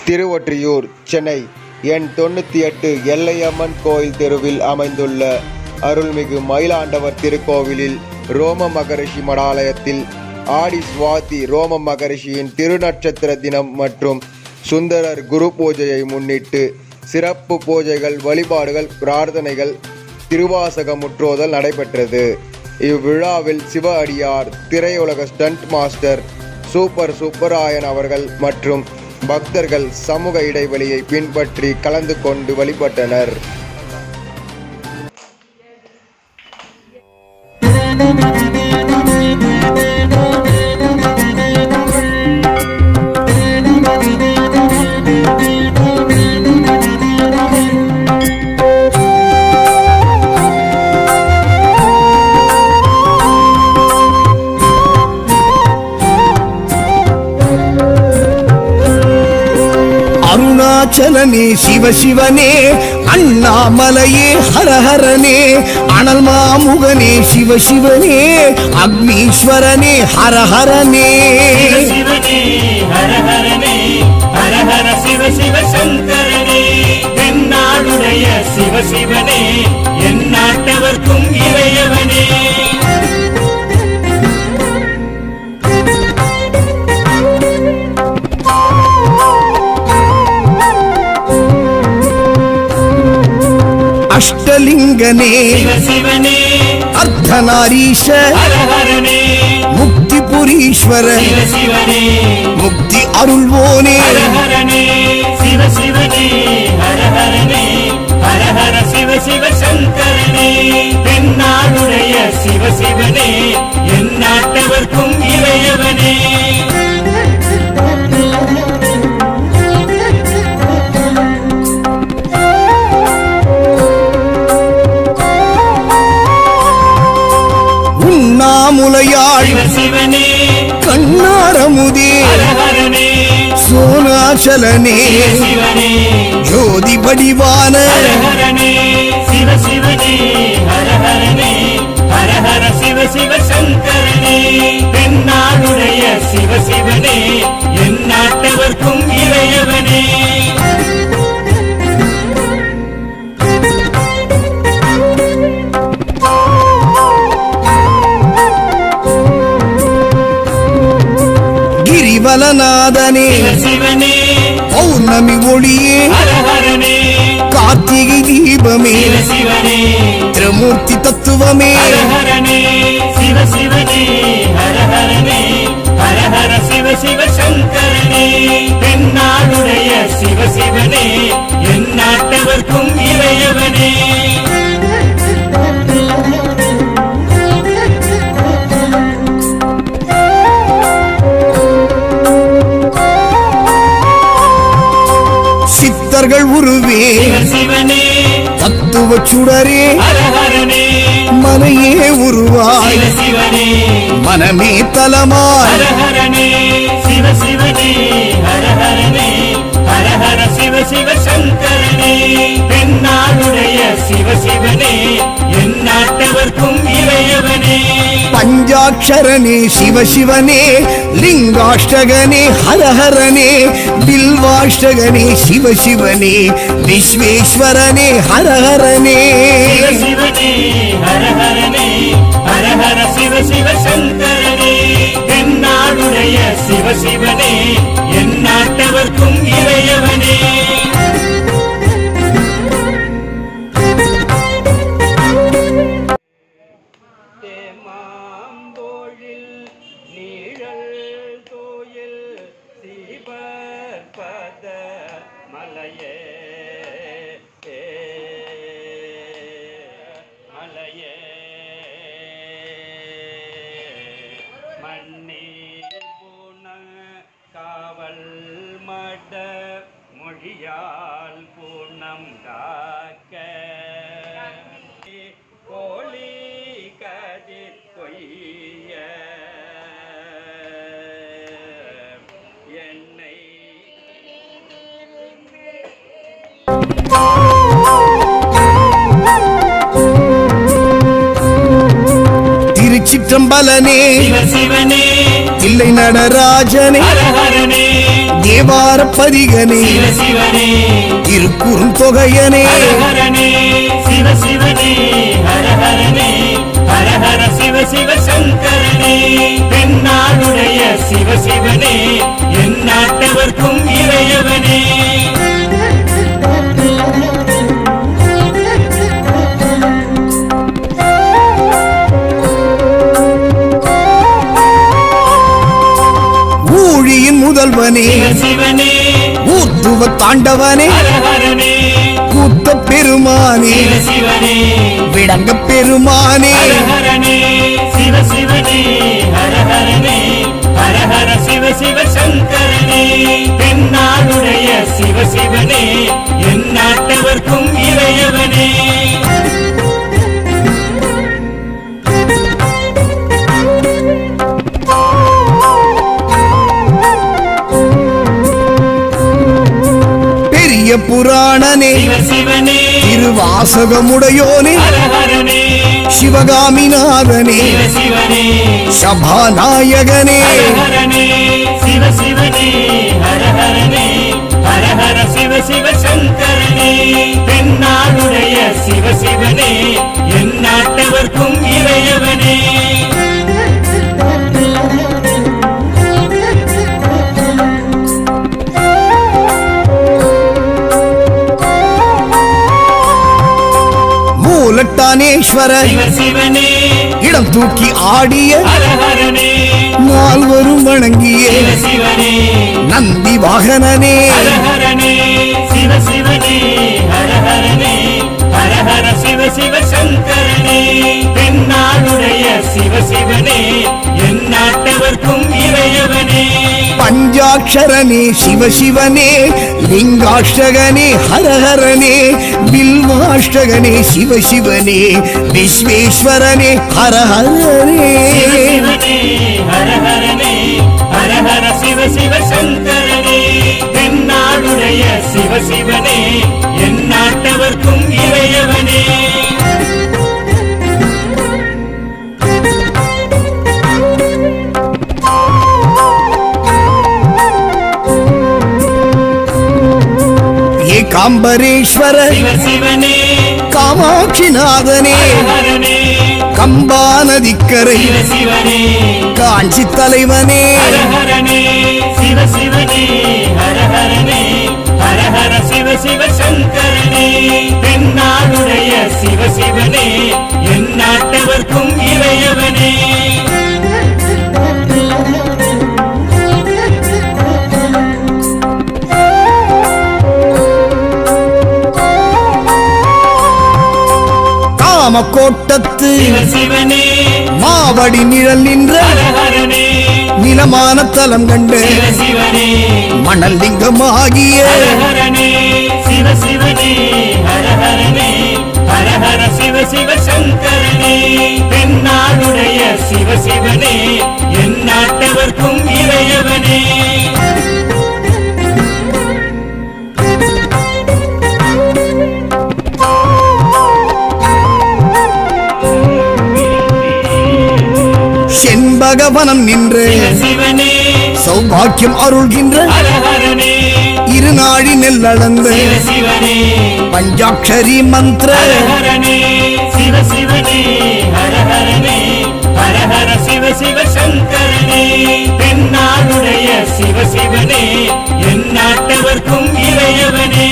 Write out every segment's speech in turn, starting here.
திருவொற்றியூர் சென்னை எண் தொண்ணூற்றி எட்டு எல்லையம்மன் கோயில் தெருவில் அமைந்துள்ள அருள்மிகு மயிலாண்டவர் திருக்கோவிலில் ரோம மகரிஷி மடாலயத்தில் ஆடி சுவாதி ரோம மகரிஷியின் திருநட்சத்திர தினம் மற்றும் சுந்தரர் குரு பூஜையை முன்னிட்டு சிறப்பு பூஜைகள் வழிபாடுகள் பிரார்த்தனைகள் திருவாசக முற்றோதல் நடைபெற்றது இவ்விழாவில் சிவ அடியார் திரையுலக ஸ்டண்ட் மாஸ்டர் சூப்பர் சுப்பராயன் அவர்கள் மற்றும் பக்தர்கள் சமூக இடைவெளியை பின்பற்றி கலந்து கொண்டு வழிபட்டனர் அருணாச்சலனே சிவசிவனே அண்ணாமலையே ஹரஹரனே அனல் மாமுகனே சிவசிவனே அக்னீஸ்வரனே ஹரஹரனே சிவனே ஹர ஹரனே ஹர ஹர சிவ சிவ சங்கரனே தென்னாடுடைய சிவ சிவனே என் நாட்டவர்க்கும் இறையவனே அஷ்டலிங்கனே சிவ சிவனே அர்த்தநாரீஷ ஹர ஹரனே முக்திபுரீஸ்வர சிவ சிவனே முக்தி அருள்வோனே ஹர ஹரனே சிவ சிவனே ஹர ஹரனே ஹர ஹர சிவ சிவ சங்கரனே தென்னாடுடைய சிவ சிவனே என் நாட்டவர்க்கும் இறையவனே உண்ணாமுலையாள் சிவ சிவனே கண்ணாரமுதே ஹர ஹரனே சோனாச்சலனே சிவ சிவனே ஜோதி வடிவான ஹர ஹரனே சிவ சிவனே ஹர ஹரனே ஹர ஹர சிவ சிவ சங்கரனே தென்னாடுடைய சிவ சிவனே என் நாட்டவர்க்கும் இறையவனே கிரிவலநாதனே சிவ சிவனே பௌர்ணமி ஒளியே ஹர ஹரனே கார்த்திகை தீபமே சிவ சிவனே திரமூர்த்தி தத்துவமே ஹர ஹரனே சிவ சிவனே ஹர ஹரனே ஹர ஹர சிவ சிவ சங்கரனே தென்னாடுடைய சிவ சிவனே என் நாட்டவர்க்கும் இறையவனே சித்தர்கள் உருவே சிவ சிவனே தத்துவ சுடரே ஹர ஹரனே மனையே உருவாய் சிவ சிவனே மனமே தலமாய் ஹர ஹரனே சிவ சிவனே ஹர ஹரனே ஹர ஹர சிவ சிவ சங்கரனே தென்னாடுடைய சிவ சிவனே என் நாட்டவர்க்கும் இறையவனே பஞ்சாட்சரனே சிவசிவனே லிங்காஷ்டகனே ஹரஹரனே பில்வாஷ்டகனே சிவசிவனே விஸ்வேஸ்வரனே ஹரஹரனே சிவ சிவனே ஹர ஹரனே ஹர ஹர சிவ சிவ சங்கரனே தென்னாடுடைய சிவ சிவனே என் நாட்டவர்க்கும் இறையவனே தேமாம்பொழில் நீழல் கோயில் சீபற்பத மலையே மலையே மண்ணீர் பூன காவல் மட மொழியால் பூனம் காக்க கோழி கதிர் கொய்ய என்னை திருச்சிற்றம்பலனே சிவ சிவனே தில்லை நடராஜனே ஹர ஹரனே தேவார பதிகனே சிவ சிவனே திருக்குறும் தொகையனே ஹரஹரனே சிவ சிவனே ஹரஹரனே ஹரஹர சிவ சிவ சங்கரனே பெண்ணாளுடைய சிவ சிவனே என் நாட்டவர்க்கும் இறையவனே ஊழியின் முதல்வனே சிவ சிவனே ஊர்த்துவ தாண்டவனே ஹரஹரனே கூத்த பெருமானே சிவ சிவனே விளங்க பெருமானே ஹரஹரனே சிவ சிவனே ஹரஹரனே ஹரஹர சிவ சிவ சங்கரனே பெண்ணாளுடைய சிவ சிவனே என் நாட்டவர்க்கும் இறையவனே பெரிய புராணனே சிவ சிவனே திருவாசகமுடையோனே ஹரஹரனே சிவகாமிநாதனே சிவ சிவனே சபாநாயகனே ஹரஹரனே சிவ சிவனே ஹரஹரனே ஹரஹர சிவ சிவ சங்கரனே பெண்ணாளுடைய சிவ சிவனே என் நாட்டவர்க்கும் இறையவனே மூலட்டானேஸ்வர சிவ சிவனே இடம் தூக்கி ஆடிய ஹரஹரனே நால்வரும் வணங்கிய சிவ சிவனே நந்தி வாகனனே ஹரஹரனே சிவ சிவனே ஹரஹரனே ஹரஹர சிவ சிவ சங்கரனே பெண்ணாளுடைய சிவ சிவனே என் நாட்டவர்க்கும் இறையவனே பஞ்சாட்சரனே சிவசிவனே லிங்காஷ்டகனே ஹரஹரனே பில்வாஷ்டகனே சிவசிவனே விஸ்வேஸ்வரனே ஹரஹரனே சிவ சிவனே ஹரஹரனே ஹரஹர சிவ சிவ சங்கரனே பெண்ணாளுடைய சிவ சிவனே என் நாட்டவர்க்கும் இறையவனே ஏகாம்பரேஸ்வர சிவ சிவனே காமாட்சிநாதனே ஹரஹரனே கம்பா நதிக்கரை சிவ சிவனே காஞ்சி தலைவனே ஹரஹரனே சிவ சிவனே ஹரஹரனே ஹரஹர சிவ சிவ சங்கரனே பெண்ணாளுடைய சிவ சிவனே என் நாட்டவர்க்கும் இறையவனே காமக்கோட்டத்து சிவ சிவனே மாவடி நிழல் நின்ற ஹரஹரனே நிலமான தலம் கண்டு சிவ சிவனே மணல் லிங்கமாகிய ஹரஹரனே சிவ சிவனே ஹரஹரனே ஹரஹர சிவ சிவ சங்கரனே பெண்ணாளுடைய சிவ சிவனே என் நாட்டவர்க்கும் இறையவனே செண்பகவனம் நின்று சிவ சிவனே சௌபாக்கியம் அருள்கின்ற ஹரஹரனே இருநாழி நெல்லளந்து சிவ சிவனே பஞ்சாட்சரி மந்திர ஹரஹரனே சிவ சிவனே ஹரஹரனே ஹரஹர சிவ சிவ சங்கரனே பெண்ணாளுடைய சிவ சிவனே என் நாட்டவர்க்கும் இறையவனே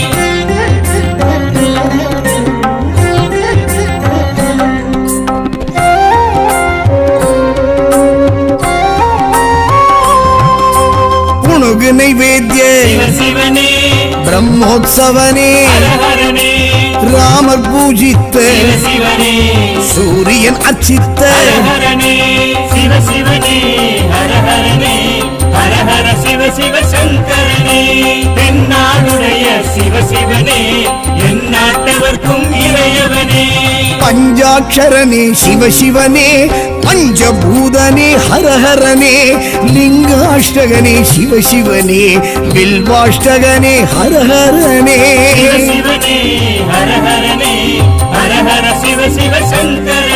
புணுகு நைவேத்திய சிவ சிவனே பிரம்மோத்சவனே ஹரஹரனே ராமர் பூஜித்த சிவ சிவனே சூரியன் அச்சித்த ஹரஹரனே சிவ சிவனே ஹரஹரனே ஹரஹர சிவ சிவ சங்கரனே பெண்ணாளுடைய சிவ சிவனே என் நாட்டவர்க்கும் இறையவனே பஞ்சாட்சரனே சிவசிவனே பஞ்சபூதனே ஹரஹரனே லிங்காஷ்டகனே சிவசிவனே பில்வாஷ்டகனே ஹரஹரனே சிவ சிவனே ஹரஹரனே ஹரஹர சிவ சிவ சங்கர